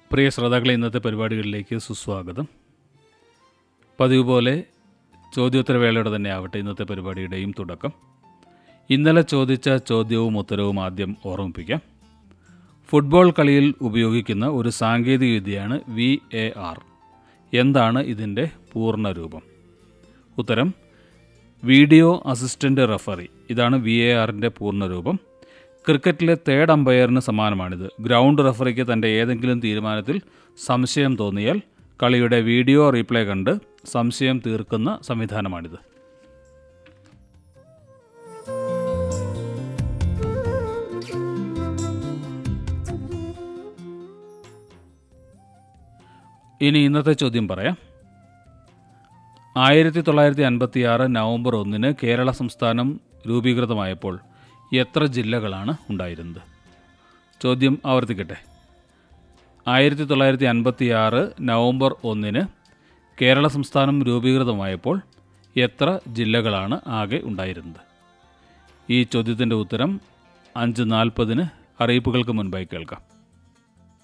പ്രിയ ശ്രോതാക്കളെ ഇന്നത്തെ പരിപാടികളിലേക്ക് സുസ്വാഗതം പതിവ് പോലെ ചോദ്യോത്തരവേളയുടെ തന്നെ ആവട്ടെ ഇന്നത്തെ പരിപാടിയുടെയും തുടക്കം ഇന്നലെ ചോദിച്ച ചോദ്യവും ഉത്തരവും ആദ്യം ഓർമ്മിപ്പിക്കാം ഫുട്ബോൾ കളിയിൽ ഉപയോഗിക്കുന്ന ഒരു സാങ്കേതിക വിദ്യയാണ് വി എ ആർ എന്താണ് ഇതിൻ്റെ പൂർണ്ണരൂപം ഉത്തരം വീഡിയോ അസിസ്റ്റൻ്റ് റഫറി ഇതാണ് വി എ ആറിൻ്റെ പൂർണ്ണരൂപം ക്രിക്കറ്റിലെ തേർഡ് അമ്പയറിന് സമാനമാണിത് ഗ്രൗണ്ട് റഫറിക്ക് തൻ്റെ ഏതെങ്കിലും തീരുമാനത്തിൽ സംശയം തോന്നിയാൽ കളിയുടെ വീഡിയോ റീപ്ലേ കണ്ട് സംശയം തീർക്കുന്ന സംവിധാനമാണിത് ഇനി ഇന്നത്തെ ചോദ്യം പറയാം ആയിരത്തി തൊള്ളായിരത്തി അൻപത്തി ആറ് നവംബർ ഒന്നിന് കേരള സംസ്ഥാനം രൂപീകൃതമായപ്പോൾ എത്ര ജില്ലകളാണ് ഉണ്ടായിരുന്നത് ചോദ്യം ആവർത്തിക്കട്ടെ ആയിരത്തി തൊള്ളായിരത്തി അൻപത്തി ആറ് നവംബർ ഒന്നിന് കേരള സംസ്ഥാനം രൂപീകൃതമായപ്പോൾ എത്ര ജില്ലകളാണ് ആകെ ഉണ്ടായിരുന്നത് ഈ ചോദ്യത്തിൻ്റെ ഉത്തരം അഞ്ച് നാൽപ്പതിന് അറിയിപ്പുകൾക്ക് മുൻപായി കേൾക്കാം